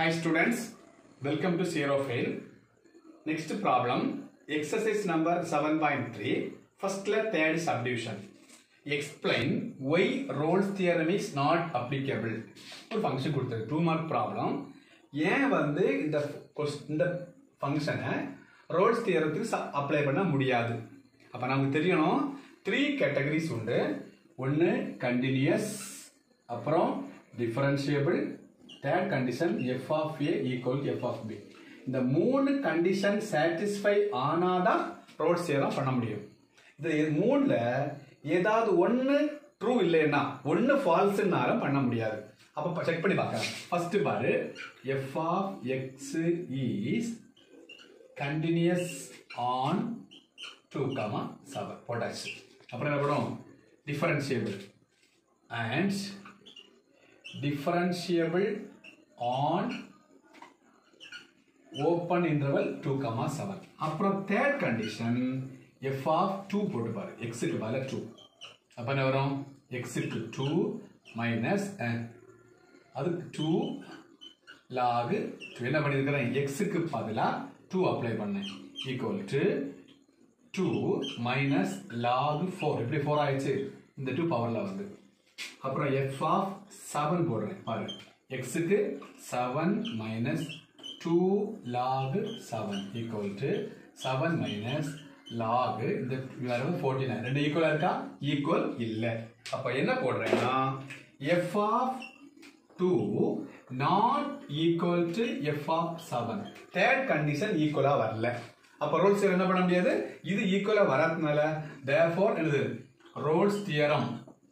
Hi students, welcome to Zero Fail. Next problem, exercise number 7.3, first la third subdivision. Explain why Rolle's theorem is not applicable. ஒரு function கொடுத்தது two mark problem ஏன் வந்து இந்த ques- இந்த ஃபங்க்ஷனை Rolle's தியரத்துக்கு apply பண்ண முடியாது அப்போ நமக்கு தெரியணும் த்ரீ கேட்டகரிஸ் உண்டு ஒன்று கண்டினியூஸ் அப்புறம் differentiable third condition F of A equal F of B இந்த மூணு கண்டிஷன் சாட்டிஸ்ஃபை ஆனாதான் ரோட்ஸ் தியரம் பண்ண முடியும் இது மூணுல ஏதாவது ஒன்று ட்ரூ இல்லைன்னா ஒன்று ஃபால்ஸ்னாலும் பண்ண முடியாது அப்போ செக் பண்ணி பார்க்கலாம் ஃபர்ஸ்ட் பாரு F of X is continuous on two comma seven போட்டாச்சு அப்புறம் என்ன பண்ணும் differentiable and differentiable on open interval 2 comma 7 அப்புறம் third condition f of 2 போட்டு பாரு x க்கு பதிலா 2 அப்ப என்ன வரும் x க்கு 2 minus n அதுக்கு 2 log 2 என்ன பண்ணிருக்கிறேன் x க்கு பதிலா 2 அப்ளை பண்ணேன் equal to 2 minus log 4 இப்படி 4 ஆயிடுச்சு இந்த 2 பவர்ல வந்து அப்புறம் எஃப் ஆஃப் செவன் போடுறேன் பாரு எக்ஸுக்கு seven minus two log seven equal to seven minus log இந்த வேறு ஃபோர்ட்டி நைன் ரெண்டு ஈக்குவலாக இருக்கா ஈக்குவல் இல்லை அப்போ என்ன போடுறேன்னா F of two not equal to F of seven third condition ஈக்குவலாக வரல அப்போ ரோல்ஸ் என்ன பண்ண முடியாது இது ஈக்குவலாக வராதனால தேர்ஃபோர் என்னது Rolle's theorem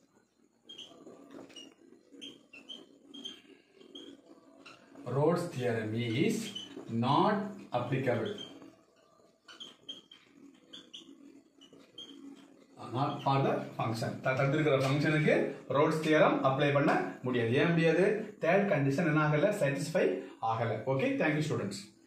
Rolle's theorem is not applicable. not for the function தந்திருக்கிற ஃபங்க்ஷனுக்கு ரோல்ஸ் தியரம் அப்ளை பண்ண முடியாது ஏன் முடியாது தேர்ட் கண்டிஷன் என்ன ஆகல சாட்டிஸ்ஃபை ஆகல ஓகே தேங்க்யூ ஸ்டூடெண்ட்ஸ்